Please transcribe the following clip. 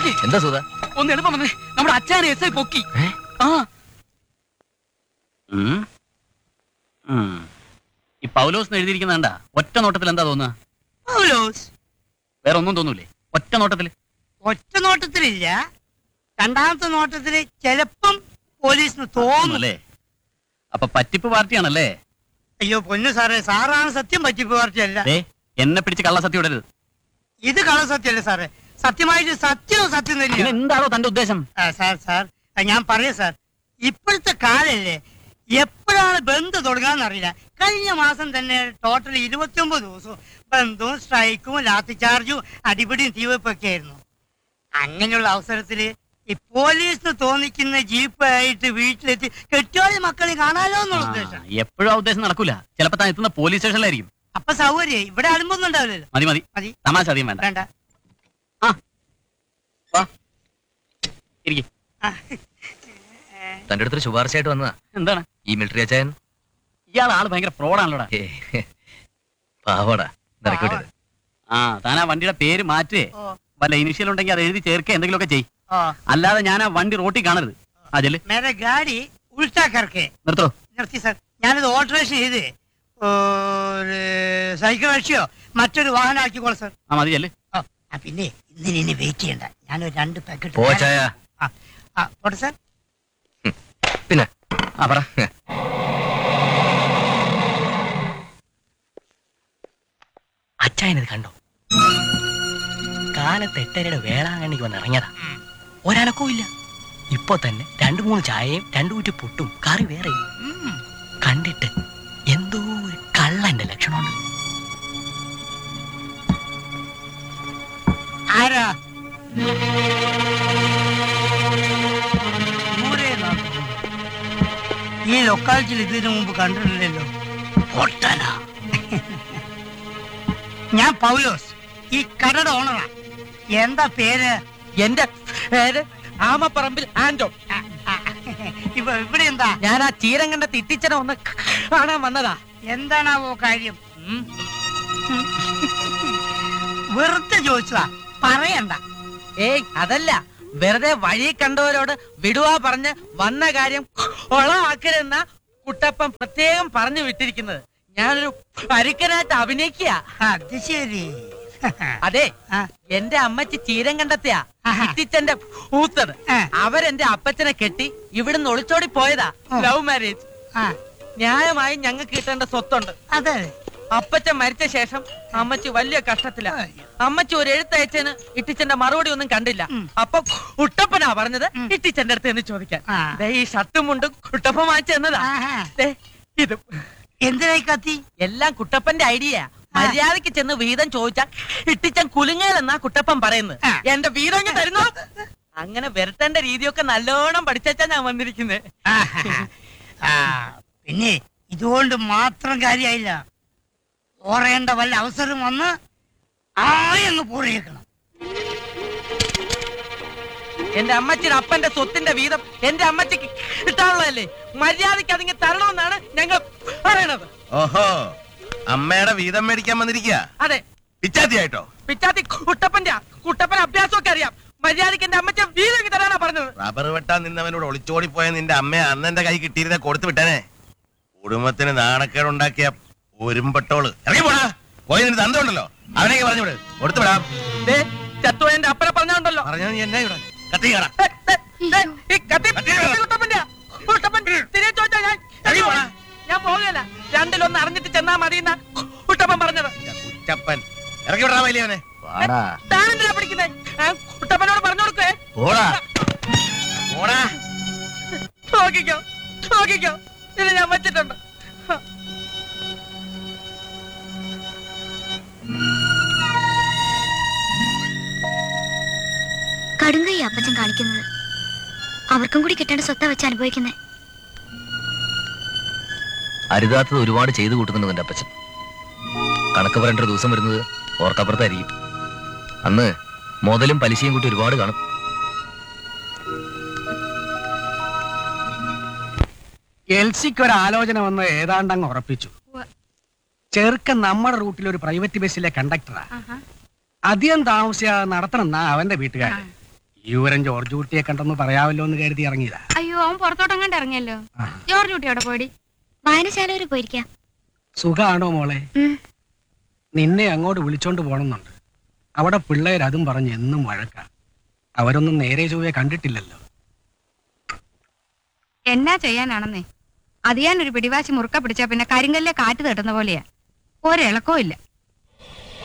നോക്കി എന്താ സുധ ഒന്ന് എളുപ്പം വന്നേ നമ്മുടെ അച്ഛനെ എസ് ഐ പൊക്കി ഏ? ആ ഉം. ഉം. ഈ പൗലോസ് എഴുതിയിരിക്കുന്ന കണ്ടാ ഒറ്റ നോട്ടത്തിൽ എന്താ തോന്നുക പൗലോസ് വേറെ ഒന്നും തോന്നൂലേ ഒറ്റ നോട്ടത്തിൽ ഒറ്റ നോട്ടത്തിലില്ല രണ്ടാമത്തെ നോട്ടത്തില് ചിലപ്പം പോലീസിന് തോന്നും അല്ലേ അപ്പൊ പറ്റിപ്പ് പാർട്ടിയാണല്ലേ അയ്യോ പൊന്നു സാറേ സാറാണ് സത്യം പറ്റിപ്പ് പാർട്ടിയല്ല ദേ എന്നെ പിടിച്ച് കള്ളസത്യം ഇടരുത് ഇത് കളസത്യമല്ലേ സാറേ സത്യമായിട്ട് സത്യവും സത്യം പിന്നെ തന്നെയാണ് എന്താണോ തന്റെ ഉദ്ദേശം ആ, സാർ സാർ ആ, ഞാൻ പറയാം സാർ ഇപ്പോഴത്തെ കാലല്ലേ എപ്പോഴാണ് ബന്ദ് തുടങ്ങാന്നറിയില്ല കഴിഞ്ഞ മാസം തന്നെ ടോട്ടൽ ഇരുപത്തിയൊമ്പത് ദിവസവും ബന്ധവും സ്ട്രൈക്കും ലാത്തി ചാർജും അടിപിടിയും തീവെപ്പൊക്കെ ആയിരുന്നു അങ്ങനെയുള്ള അവസരത്തില് ഈ പോലീസിന് തോന്നിക്കുന്ന ജീപ്പായിട്ട് വീട്ടിലെത്തി കെട്ടിയോളി മക്കളെ കാണാലോ എന്നുള്ള ഉദ്ദേശം എപ്പോഴും ആ ഉദ്ദേശം നടക്കൂല ചിലപ്പോ താൻ എത്തുന്ന പോലീസ് സ്റ്റേഷനിലായിരിക്കും അപ്പൊ സൗകര്യം ഇവിടെ അലുമ്പൊന്നും ഉണ്ടാവില്ലല്ലോ മതി മതി മതി തമാശ അധികം വേണ്ട വേണ്ട വാ ഇരിക്കും ആ, തന്റെ അടുത്തൊരു ശുപാർശയായിട്ട് വന്നതാ എന്താണ് ഈ മിലിറ്ററി അച്ചായൻ ഇയാൾ ആള് ഭയങ്കര ഫ്രോഡാണല്ലോടാ ഏ, പാവടാ നിറക്കോട്ടെ ആ താൻ ആ വണ്ടിയുടെ പേര് മാറ്റേ ഓ, വല്ല ഇനിഷ്യൽ ഉണ്ടെങ്കിൽ അത് എഴുതി ചേർക്കുക എന്തെങ്കിലുമൊക്കെ ചെയ് ഓ. അല്ലാതെ ഞാൻ ആ വണ്ടി റോട്ടിൽ കാണരുത് ആ ചെല്ല് മേരെ ഗാഡി ഉൾട്ടാ കറക്കേ നിർത്തോ നിർത്തി സാർ ഞാനിത് ഓൾട്ടറേഷൻ ചെയ്ത് ഒരു സൈക്കിൾ വെച്ചോ മറ്റൊരു വാഹനം ആക്കിക്കോളാം സാർ ആ മതി ചെല്ല് ആ ആ, പിന്നെ ഇന്നിനി ഇനി വെയിറ്റ് ചെയ്യണ്ട ഞാനൊരു രണ്ട് പാക്കറ്റ് പോ ചായ ആ ആ പോട്ടെ സാർ പിന്നെ ആ പറ അച്ചായനത് കണ്ടോ കാലത്ത് എട്ടരയുടെ വേളാങ്കണ്ണിക്ക് വന്ന് ഇറങ്ങിയതാ ഒരനക്കവും ഇല്ല ഇപ്പൊ തന്നെ രണ്ടു മൂന്ന് ചായയും രണ്ടു കുറ്റി പുട്ടും കറി വേറെയും ഉം. കണ്ടിട്ട് എന്തോ ഒരു കള്ളന്റെ ലക്ഷണമുണ്ട് ആരാ നൂറേ നാൽപ്പത്. ഈ ലൊക്കാലിറ്റിയിൽ ഇതിനു മുമ്പ് കണ്ടിട്ടില്ലല്ലോ പൊട്ടനാ ഞാൻ പൗലോസ് ഈ കടയുടെ ഓണറാ എന്താ പേര് എന്റെ പേര് ആമപ്പറമ്പിൽ ആന്റോ ആ, ആ, ഇപ്പൊ ഇവിടെ എന്താ ഞാൻ ആ ചീരങ്കണ്ട തിട്ടിച്ചനെ ഒന്ന് കാണാൻ വന്നതാ എന്താണാവോ കാര്യം വെറുതെ ചോദിച്ചതാ പറയണ്ട ഏയ് അതല്ല വെറുതെ വഴി കണ്ടവരോട് വിടുവാ പറഞ്ഞ് വന്ന കാര്യം കൊളമാക്കരുതെന്ന കുട്ടപ്പൻ പ്രത്യേകം പറഞ്ഞു വിട്ടിരിക്കുന്നത് ഞാനൊരു പരുക്കനായിട്ട് അഭിനയിക്കുക അത് ശരി അതെ ആ, എന്റെ അമ്മച്ചി ചീരം കണ്ടെത്തിയാ ആഹാ. ഇത്തിച്ചന്റെ ഊത്തത് ആ. അവരെന്റെ അപ്പച്ചനെ കെട്ടി ഇവിടുന്ന് ഒളിച്ചോടി പോയതാ ആ. ലവ് മാരേജ് ആ, ന്യായമായി ഞങ്ങൾക്ക് കിട്ടേണ്ട സ്വത്തുണ്ട് അതെ അപ്പച്ചൻ മരിച്ച ശേഷം അമ്മച്ചി വലിയ കഷ്ടത്തില അയ്യോ. അമ്മച്ചി ഒരു എഴുത്തയച്ചന് ഇട്ടിച്ചന്റെ മറുപടി ഒന്നും കണ്ടില്ല ഉം. അപ്പൊ കുട്ടപ്പനാ പറഞ്ഞത് ഉം. ഇട്ടിച്ചന്റെ അടുത്ത് എന്ന് ചോദിക്കാൻ ആ. ദേ ഈ ഷർട്ടും മുണ്ടും കുട്ടപ്പൻ വാങ്ങിച്ചു തന്നതാ ആഹാ. ദേ, ഇത് എന്തിനായി കത്തി എല്ലാം കുട്ടപ്പന്റെ ഐഡിയ മര്യാദക്ക് ചെന്ന് വീതം ചോദിച്ചാൽ ഇട്ടിച്ചൻ കുലുങ്ങലെന്നാ കുട്ടപ്പൻ പറയുന്നത് ആ. എന്റെ വീതം ഇങ്ങ് തരുന്നു അങ്ങനെ വരട്ടേണ്ട രീതിയൊക്കെ നല്ലോണം പഠിച്ചാ ഞാൻ വന്നിരിക്കുന്നത് ആഹാ. ആ, പിന്നെ ഇതുകൊണ്ട് മാത്രം കാര്യമായില്ല ഓറേണ്ട വല്ല അവസരം വന്ന് ആയെന്ന് പൂറിയേക്കണം എന്റെ അമ്മച്ചിയുടെ അപ്പന്റെ സ്വത്തിന്റെ വീതം എന്റെ അമ്മച്ചിക്ക് കിട്ടാനുള്ളതല്ലേ മര്യാദക്ക് അതിങ്ങ് തരണമെന്നാണ് ഞങ്ങൾ പറയണത് ഓഹോ അമ്മയുടെ വീതം മേടിക്കാൻ വന്നിരിക്കുക അതെ പിച്ചാത്തിയായിട്ടോ പിച്ചാത്തി കുട്ടപ്പന്റെ കുട്ടപ്പൻ അഭ്യാസമൊക്കെ അറിയാം മര്യാദക്ക് എന്റെ അമ്മച്ച വീതം ഇങ്ങ് തരാനാ പറഞ്ഞത് റബ്ബർ വെട്ടാൻ നിന്നവനോട് ഒളിച്ചോടിപ്പോയ നിന്റെ അമ്മയെ അന്ന് എന്റെ കൈ കിട്ടിയിരുന്ന കൊടുത്തു വിട്ടനെ കുടുംബത്തിന് നാണക്കേടുണ്ടാക്കിയ ഒരുമ്പട്ടോള് ഇറങ്ങി പോടാ പോയി നിന്റെ തന്തയുണ്ടല്ലോ അവനെയൊക്കെ പറഞ്ഞുവിട് കൊടുത്തു വിടാം ദേ, ചത്തു എന്റെ അപ്പനെ പറഞ്ഞുണ്ടല്ലോ പറഞ്ഞാ നീ എന്നെ ഇവിടെ കത്തി കയറാ ഈ കത്തി കത്തി കുട്ടപ്പന്റെയാ. കുട്ടപ്പൻ തിരികെ ചോദിച്ചാ ഞാൻ ഇറങ്ങി പോടാ. ഞാൻ പോകുകയല്ല രണ്ടിലൊന്ന് അറിഞ്ഞിട്ട് ചെന്നാ മതി എന്നാ കുട്ടപ്പൻ പറഞ്ഞത് കുച്ചപ്പൻ ഇറങ്ങി വിടാ വലിയവനെ വാടാ താൻ എന്തിനാ പഠിക്കുന്നേ കുട്ടപ്പനോട് പറഞ്ഞു കൊടുക്കേ പോടാ ഓടാ നോക്കിക്കോ നോക്കിക്കോ ഇത് ഞാൻ വെച്ചിട്ടുണ്ട് കടുങ്കൈ അപ്പച്ചൻ കാണിക്കുന്നത് അവർക്കും കൂടി കിട്ടേണ്ട സ്വത്ത വെച്ച് അനുഭവിക്കുന്നേ അരുതാത്തത് ഒരുപാട് ചെയ്തു കൂട്ടുന്നുണ്ട് നിന്റെ അപ്പച്ചൻ കണക്ക് പറയേണ്ട ഒരു ദിവസം വരുന്നത് ഓർക്കപ്പുറത്തായിരിക്കും അന്ന് മുതലും പലിശയും കൂട്ടി ഒരുപാട് കാണും എൽസിക്ക് ഒരു ആലോചന വന്ന് ഏതാണ്ട് അങ്ങ് ഉറപ്പിച്ചു ചെറുക്കൻ നമ്മുടെ റൂട്ടിൽ ഒരു പ്രൈവറ്റ് ബസ്സിലെ കണ്ടക്ടറാ അധികം താമസിയാതെ നടത്തണം എന്നാ അവന്റെ വീട്ടുകാര് ഈ വിവരം ജോർജ് കുട്ടിയെ കണ്ടെന്ന് പറയാമല്ലോ എന്ന് കരുതി ഇറങ്ങിയതാ അയ്യോ അവൻ പുറത്തോട്ടെങ്ങാണ്ട് ഇറങ്ങിയല്ലോ ആ. ജോർജ് കുട്ടി അവിടെ പോയി വായനശാല വരെ പോയിരിക്കാം സുഖാണോ മോളെ ഉം. നിന്നെ അങ്ങോട്ട് വിളിച്ചോണ്ട് പോണെന്നുണ്ട് അവിടെ പിള്ളേർ അതും പറഞ്ഞ് എന്നും വഴക്ക അവരൊന്നും നേരെ ചൊവ്വയെ കണ്ടിട്ടില്ലല്ലോ എന്നാ ചെയ്യാനാണെന്നേ അത് ഞാൻ ഒരു പിടിവാശി മുറുക്ക പിടിച്ചാ പിന്നെ കരിങ്കല്ലെ കാറ്റ് തട്ടുന്ന പോലെയാ ഒരിളക്കവും ഇല്ല